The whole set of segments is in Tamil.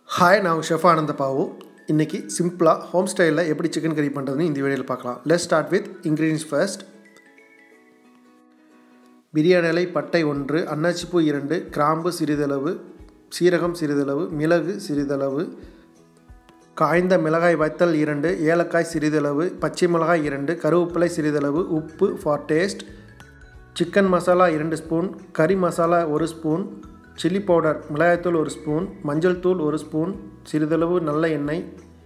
ஹாய் நான் ஷெஃப் ஆனந்த பாவு இன்றைக்கி சிம்பிளாக ஹோம் ஸ்டைலில் எப்படி சிக்கன் கறி பண்ணுறதுன்னு இந்த வீடியோவில் பார்க்கலாம் let start with ingredients first biryani இலை பட்டை ஒன்று அன்னாச்சிப்பூ இரண்டு கிராம்பு சிறிதளவு சீரகம் சிறிதளவு மிளகு சிறிதளவு காய்ந்த மிளகாய் வத்தல் இரண்டு ஏலக்காய் சிறிதளவு பச்சை மிளகாய் இரண்டு கருவேப்பிலை சிறிதளவு உப்பு ஃபார் டேஸ்ட் சிக்கன் மசாலா இரண்டு ஸ்பூன் கறி மசாலா ஒரு ஸ்பூன் சில்லி பவுடர் மிளகாய்த்தூள் ஒரு ஸ்பூன் மஞ்சள் தூள் ஒரு ஸ்பூன் சிறிதளவு நல்ல எண்ணெய்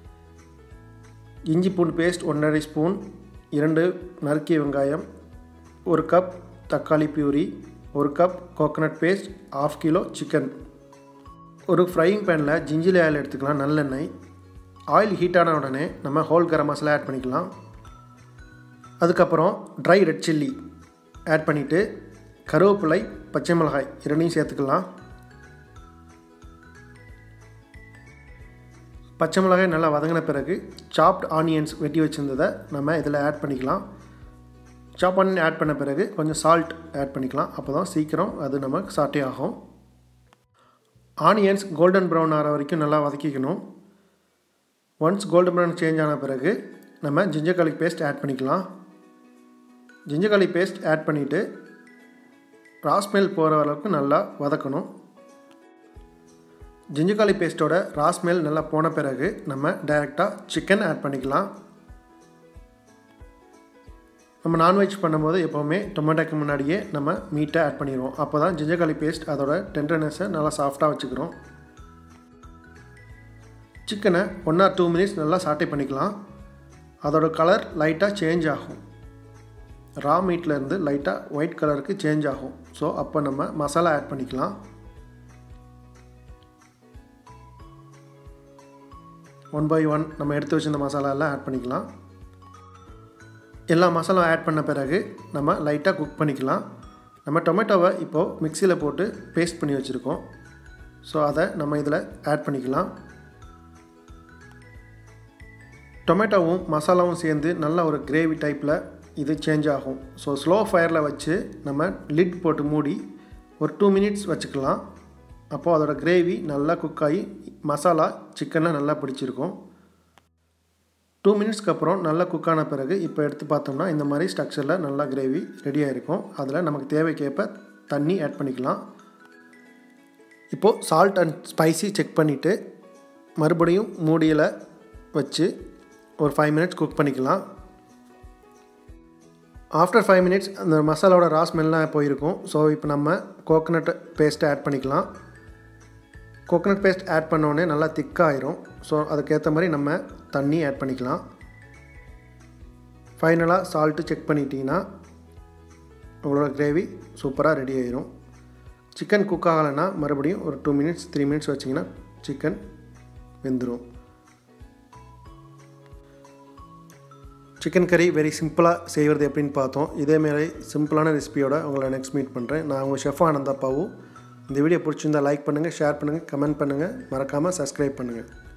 இஞ்சி பூண்டு பேஸ்ட் ஒன்றரை ஸ்பூன் இரண்டு நறுக்கிய வெங்காயம் ஒரு கப் தக்காளி பியூரி ஒரு cup coconut paste half kilo chicken ஒரு ஃப்ரையிங் பேனில் ஜிஞ்சிலி ஆயில் எடுத்துக்கலாம் நல்லெண்ணெய் ஆயில் ஹீட்டான உடனே நம்ம ஹோல் கரம் மசாலா ஆட் பண்ணிக்கலாம் அதுக்கப்புறம் ட்ரை ரெட் சில்லி ஆட் பண்ணிவிட்டு கருவேப்பிலை பச்சை மிளகாய் இரண்டையும் சேர்த்துக்கலாம் பச்சை மிளகாய் நல்லா வதங்கின பிறகு சாப்ட் ஆனியன்ஸ் வெட்டி வச்சுருந்ததை நம்ம இதில் ஆட் பண்ணிக்கலாம் சாப் ஆனியன் ஆட் பண்ண பிறகு கொஞ்சம் சால்ட் ஆட் பண்ணிக்கலாம் அப்போ தான் சீக்கிரம் அது நமக்கு சாட்டே ஆகும் ஆனியன்ஸ் கோல்டன் ப்ரௌன் ஆகிற வரைக்கும் நல்லா வதக்கிக்கணும் ஒன்ஸ் கோல்டன் ப்ரௌன் சேஞ்ச் ஆன பிறகு நம்ம ஜிஞ்சர் garlic பேஸ்ட் ஆட் பண்ணிக்கலாம் ஜிஞ்சர் garlic பேஸ்ட் ஆட் பண்ணிவிட்டு ராஸ்மெல் போகிற அளவுக்கு நல்லா வதக்கணும் ஜிஞ்சர் பேஸ்ட்டோட ராஸ்மெல் நல்லா போன பிறகு நம்ம டைரெக்டாக சிக்கன் ஆட் பண்ணிக்கலாம் நம்ம நான்வெஜ் பண்ணும்போது எப்போவுமே டொமேட்டோக்கு முன்னாடியே நம்ம மீட்டை ஆட் பண்ணிடுவோம் அப்போ தான் ஜிஞ்சர் பேஸ்ட் அதோட டெண்டர்னஸை நல்லா சாஃப்டாக வச்சுக்கிறோம் சிக்கனை ஒன் ஆர் டூ மினிட்ஸ் நல்லா சாட்டை பண்ணிக்கலாம் அதோட கலர் லைட்டாக சேஞ்ச் ஆகும் ரா மீட்லேருந்து லைட்டாக ஒயிட் கலருக்கு சேஞ்ச் ஆகும் ஸோ அப்போ நம்ம மசாலா ஆட் பண்ணிக்கலாம் ஒன் பை ஒன் நம்ம எடுத்து வச்சிருந்த மசாலா எல்லாம் ஆட் பண்ணிக்கலாம் எல்லா மசாலா ஆட் பண்ண பிறகு நம்ம லைட்டாக குக் பண்ணிக்கலாம் நம்ம டொமேட்டோவை இப்போது மிக்சியில் போட்டு பேஸ்ட் பண்ணி வச்சுருக்கோம் ஸோ அதை நம்ம இதில் ஆட் பண்ணிக்கலாம் டொமேட்டோவும் மசாலாவும் சேர்ந்து நல்ல ஒரு கிரேவி டைப்பில் இது சேஞ்ச் ஆகும் ஸோ ஸ்லோ ஃபயரில் வச்சு நம்ம லிட் போட்டு மூடி ஒரு டூ மினிட்ஸ் வச்சுக்கலாம் அப்போது அதோட கிரேவி நல்லா குக் ஆகி மசாலா சிக்கனில் நல்லா பிடிச்சிருக்கும் டூ மினிட்ஸ்க்கு அப்புறம் நல்லா குக் ஆன பிறகு இப்போ எடுத்து பார்த்தோம்னா இந்த மாதிரி ஸ்ட்ரக்சரில் நல்லா கிரேவி ரெடியாக இருக்கும் அதில் நமக்கு தேவைக்கேற்ப தண்ணி ஆட் பண்ணிக்கலாம் இப்போது சால்ட் அண்ட் ஸ்பைசி செக் பண்ணிவிட்டு மறுபடியும் மூடியில் வச்சு ஒரு ஃபைவ் மினிட்ஸ் குக் பண்ணிக்கலாம் ஆஃப்டர் ஃபைவ் மினிட்ஸ் அந்த மசாலாவோட ரா ஸ்மெல்லாம் போயிருக்கும் ஸோ இப்போ நம்ம கோகனட் பேஸ்ட்டை ஆட் பண்ணிக்கலாம் கோகனட் பேஸ்ட் ஆட் பண்ணோடனே நல்லா திக்காயிரும் ஸோ அதுக்கேற்ற மாதிரி நம்ம தண்ணி ஆட் பண்ணிக்கலாம் ஃபைனலாக சால்ட்டு செக் பண்ணிட்டீங்கன்னா உங்களோட கிரேவி சூப்பராக ரெடி ஆயிரும் சிக்கன் குக் ஆகலைன்னா மறுபடியும் ஒரு டூ மினிட்ஸ் த்ரீ மினிட்ஸ் வச்சிங்கன்னா சிக்கன் வெந்துடும் சிக்கன் கறி வெரி சிம்பிளாக செய்கிறது எப்படின்னு பார்த்தோம் இதேமாரி சிம்பிளான ரெசிபியோட உங்களை நெக்ஸ்ட் மீட் பண்ணுறேன் நான் உங்கள் ஷெஃப் ஆனந்தா பாவு இந்த வீடியோ பிடிச்சிருந்தா லைக் பண்ணுங்கள் ஷேர் பண்ணுங்கள் கமெண்ட் பண்ணுங்கள் மறக்காமல் சப்ஸ்கிரைப் பண்ணுங்கள்